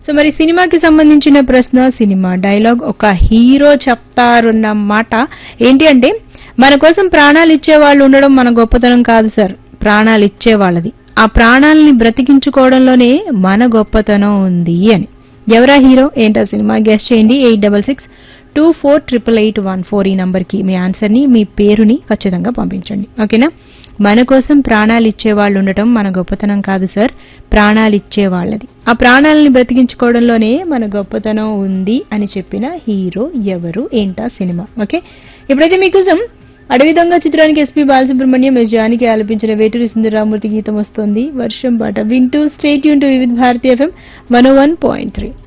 so మరి సినిమాకి సంబంధించిన ప్రశ్న సినిమా డైలాగ్ ఒక హీరో చెప్తారున్న మాట ఏంటి అంటే మన కోసం ప్రాణాలు ఇచ్చే వాళ్ళు ఉండడం మన గొప్పతనం కాదు సార్ ప్రాణాలు ఇచ్చే వాళ్ళది ఆ ప్రాణాలని బ్రతికించుకోవడంలోనే మన గొప్పతనం ఉంది అని ఎవరా హీరో ఏంటా సినిమా గెస్ట్ చేయండి eight double six two four triple eight one four ఈ నంబర్కి మీ ఆన్సర్ని మీ పేరుని ఖచ్చితంగా పంపించండి ఓకేనా మన కోసం ప్రాణాలు ఇచ్చే వాళ్ళు ఉండటం మన గొప్పతనం కాదు సార్ ప్రాణాలు ఇచ్చే వాళ్ళది ఆ ప్రాణాలని బ్రతికించుకోవడంలోనే మన గొప్పతనం ఉంది అని చెప్పిన హీరో ఎవరు ఏంటా సినిమా ఓకే ఇప్పుడైతే మీకోసం అడవి దొంగ చిత్రానికి ఎస్పీ బాలసుబ్రహ్మణ్యం ఎస్ జానికి ఆలపించిన వేటూరి సుందరరామూర్తి గీతం వస్తోంది వర్షం పాట వింటూ స్టేట్ యూన్ to Vividh Bharati FM one one point three